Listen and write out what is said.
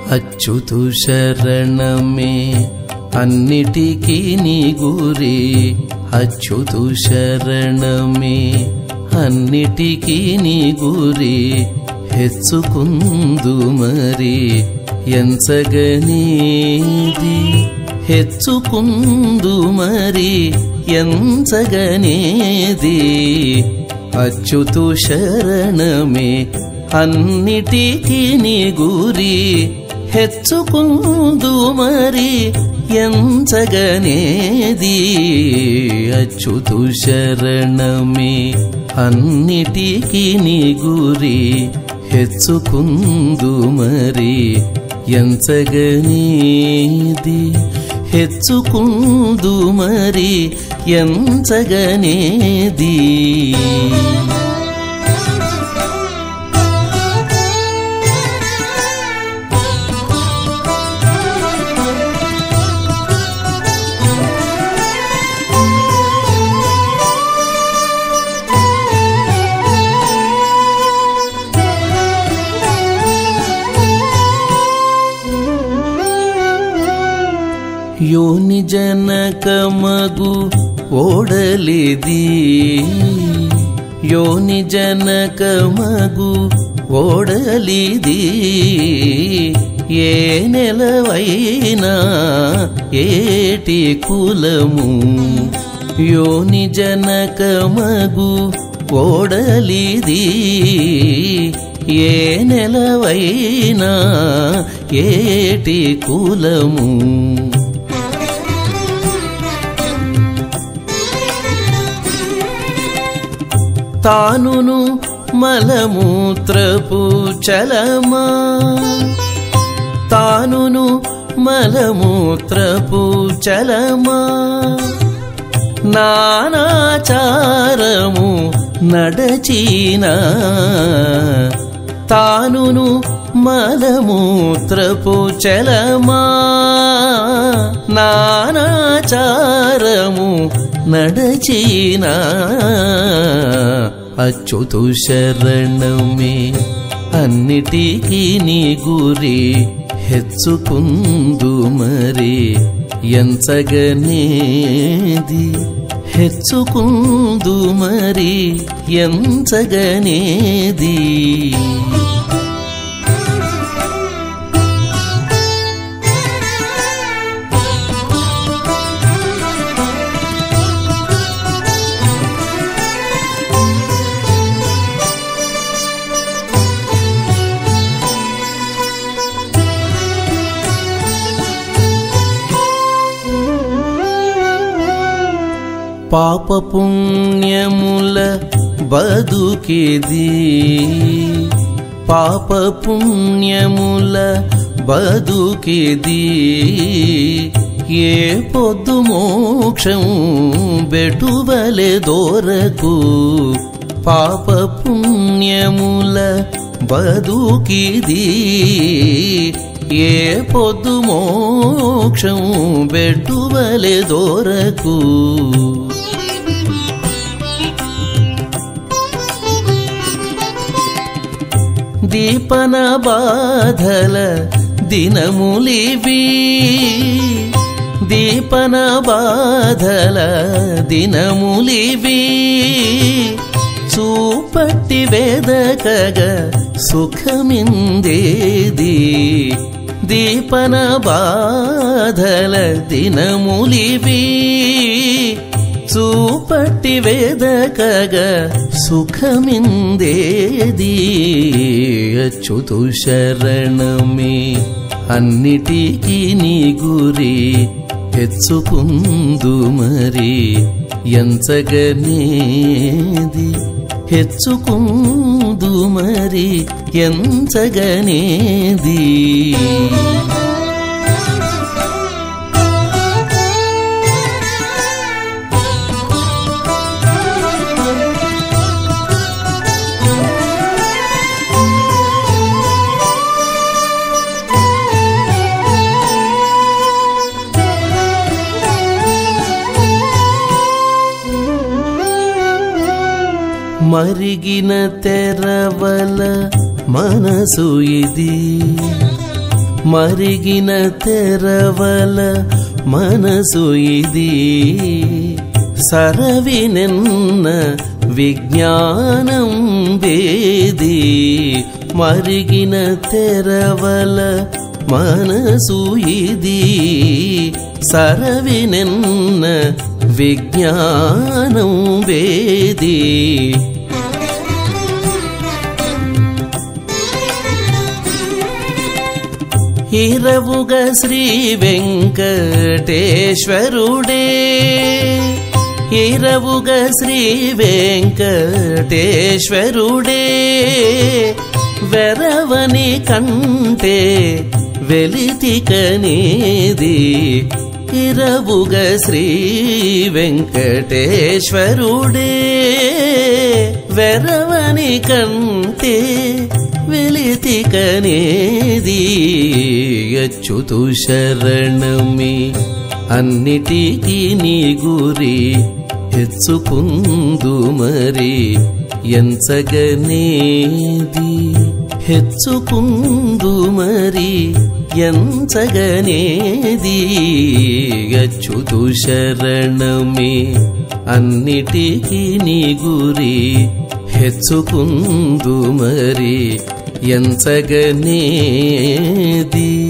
అచ్యుతు శరణమే అన్నిటికీ నీ గురి అచ్యుతు శరణమే అన్నిటికీ నీ గురి హెచ్చుకుందు మరి ఎంచగనేది హెచ్చుకుందు మరి ఎంచగనేది అచ్యుతు శరణమే అన్నిటికీ నీ గురి హెచ్చుకుందు మరి ఎంచగనేది అచ్యుతు శరణమే అన్నిటికీ నీ గురి హెచ్చుకుందు మరి ఎంచగనేది హెచ్చుకుందు మరి ఎంచగనేది ಯೋನಿ ಜನಕಮಗು ಓಡಲಿದಿ ಯೋನಿ ಜನಕಮಗು ఓడలిది ఏ నెలవైనా ఏటి కులము యోని జనకమగు ఓడలిది ఏ నెలవైనా ఏటి కులము తానును మలమూత్రపు చలమా తానును మలమూత్రపు చలమా నానాచారము నడచీన తానును మలమూత్రపు చలమా నానాచారము నడచీన అచ్యుతు శరణమే అన్నిటికీ నీ గురి హెచ్చుకుందు మరి ఎంచగనేది హెచ్చుకుందు మరి ఎంచగనేది పాపపుణ్యముల బదుకిది పాపపుణ్యముల బదుకిది ఏ పొద్దు మోక్షం బెటువలె దోరకు పాపపుణ్యముల బదుకిది ఏ పొద్దు మోక్షం బెటువలె దోరకు దీపన బాధల దినములివి దీపన బాధల దినములివి చూపట్టి వేదకగ సుఖమిందేది దీపన బాధల దినములివి చూపట్టి వేదకగ సుఖమిందేది అచ్యుతు శరణమే అన్నిటికీ నీ గురి హెచ్చుకుందు మరి ఎంచగనేది హెచ్చుకుందు మరి ఎంచగనేది మరిగిన తెరవల మనసు ఇది మరిగిన తెరవల మనసు ఇది సరవినెన్న విజ్ఞానం వేది మరిగిన తెరవల మనసు ఇది సరవినెన్న విజ్ఞానం వేది ఇరవుగ శ్రీ వెంకటేశ్వరుడే ఇరవుగ శ్రీ వెంకటేశ్వరుడే వెరవని కంటే వెలితికనేది ఇరవుగ శ్రీ వెంకటేశ్వరుడే వెరవని కంటే వెలితికనేది అచ్యుతు శరణమి అన్నిటికీ నీ గురి హెచ్చుకుందు మరి ఎంచగనేది హెచ్చుకుందు మరి ఎంచగనేది అచ్యుతు శరణమి అన్నిటికీ నీ గురి హెచ్చుకుందు మరి ఎంచగనేది